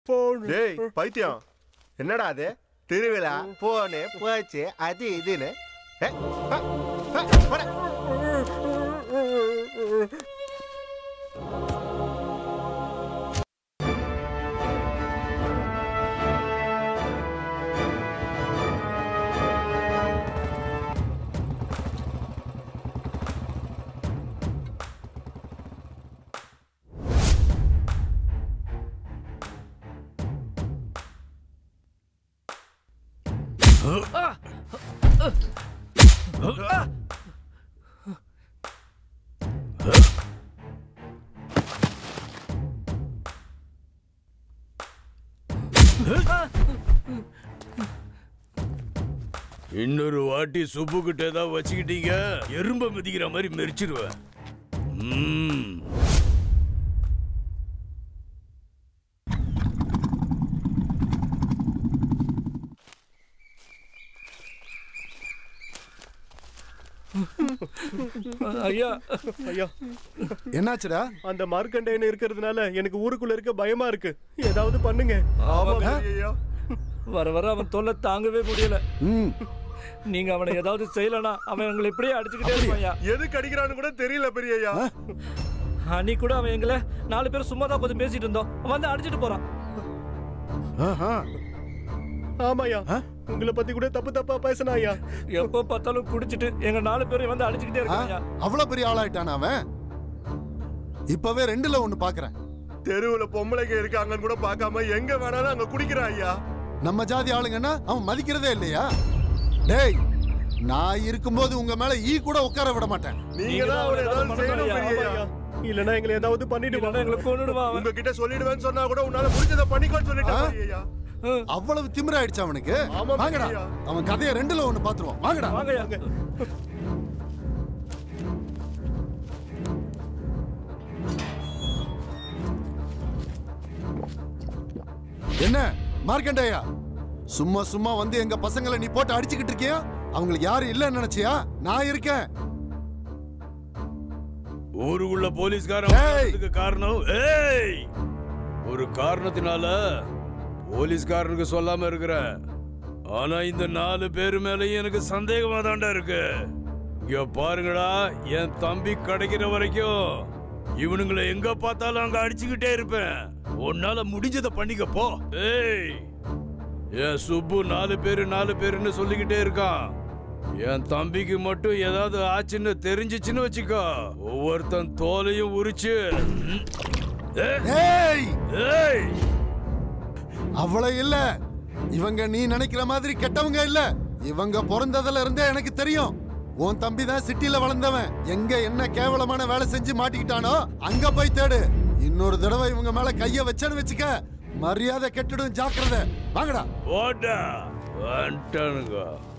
டேய் பைத்தியம் என்னடா அது திருவிழா போனு போச்சு அது இதுன்னு ஏ, பா, பா, போடா. இன்னொரு வாட்டி சுப்பு கிட்ட ஏதாவது வச்சுக்கிட்டீங்க எறும்ப மிதிக்கிற மாதிரி மெரிச்சிருவேன் ம். ஐயா ஐயா என்னாச்சுடா அந்த மார்க்கண்டேயன் இருக்கிறதுனால எனக்கு ஊருக்குள்ள இருக்க பயமா இருக்கு ஏதாவது பண்ணுங்க ஆமா ஐயா வர வர அவன் தொல்லை தாங்கவே முடியல ம் நீங்க அவனை ஏதாவது செய்யலனா அவன் எங்களை இப்படியே அடிச்சுக்கிட்டே இருப்பான் ஐயா எதுக்கு அடிக்கிறான்னு கூட தெரியல பெரிய ஐயா அன்னைக்கு கூட அவன் எங்களை நாலு பேர் சும்மா தான் கொஞ்சம் பேசிட்டு இருந்தோம் அவன் வந்து அடிச்சிட்டு போறான் ஆஹா. ஆமாயா ஆ? உங்களை பத்தி கூட தப்பு தப்பா பேசினா ஐயா எப்போ பார்த்தாலும் குடிச்சிட்டு எங்க நாலு பேரும் வந்து அடிச்சுக்கிட்டே ஆ? இருக்கான் ஐயா அவ்வளவு பெரிய ஆளாயிட்டான் அவன் இப்பவே ரெண்டுல ஒண்ணு பாக்குறேன் தெருவுல பொம்பளைங்க இருக்காங்கன்னு கூட பார்க்காம எங்க வேணாலும் அங்க குடிக்கிறான் ஐயா நம்ம ஜாதி ஆளுங்கன்னா அவன் மதிக்கிறதே இல்லையா டேய் நான் இருக்கும்போது உங்க மேல ஈ கூட உட்கார விட மாட்டேன் நீங்க தான் அவனை ஏதாவது பண்ணணும் செய்யணும் ஐயா. பெரிய ஐயா ஆமாய்யா. இல்லனா எங்களை ஏதாவது பண்ணிட்டு இல்லைன்னா எங்களை கொண்டுடுவான் அவன் உங்ககிட்ட சொல்லிடுவேன்னு சொன்னா கூட உன்னால முடிஞ்சதை பண்ணிக்கோன்னு சொல்லிட்டேன் ஆ? பெரிய ஐயா அவ்வளவு திமிராயிடுச்சு அவனுக்கு ஆமா, வாங்கடா பெரியயா. அவன் கதையை ரெண்டுல ஒண்ணு பாத்துருவான் வாங்கடா வாங்க ஐயா என்ன மார்க்கண்டேயா சும்மா சும்மா வந்து எங்க பசங்களை நீ போட்டு அடிச்சுக்கிட்டு இருக்கியா அவங்களுக்கு யாரும் இல்லைன்னு நினைச்சியா நான் இருக்கேன் ஊருக்குள்ள போலீஸ்காரன் ஏய்! வந்ததுக்கு காரணம் ஏய் ஒரு காரணத்தினால போலீஸ்காரனுக்கு சொல்லாம இருக்கிற ஆனா இந்த நாலு பேர் மேலயும் எனக்கு சந்தேகமா தாண்டா இருக்கு இங்க பாருங்கடா என் தம்பி கிடைக்கிற வரைக்கும் இவனுங்களை எங்க பார்த்தாலும் அங்க அடிச்சுக்கிட்டே இருப்பேன் உன்னால முடிஞ்சதை பண்ணிக்க போ ஏய் என் சுப்பு நாலு பேரு நாலு பேருன்னு சொல்லிக்கிட்டே இருக்கான் என் தம்பிக்கு மட்டும் ஏதாவது ஆச்சுன்னு தெரிஞ்சிச்சுன்னு வச்சுக்கோ ஒவ்வொருத்தன் தோலையும் உரிச்சு ம். ஏய், ஏய் ஏய் அவ்வளவு இல்ல இவங்க நீ நினைக்கிற மாதிரி கெட்டவங்க இல்ல இவங்க பிறந்ததுல இருந்தே எனக்கு தெரியும் உன் தம்பி தான் சிட்டில வளர்ந்தவன் எங்க என்ன கேவலமான வேலை செஞ்சு மாட்டிக்கிட்டானோ அங்க போய் தேடு இன்னொரு தடவை இவங்க மேல கைய வச்சேன்னு வச்சுக்க மரியாதை கெட்டுடும் ஜாக்கிரதை வாங்கடா ஓட்டா வந்துட்டானுங்க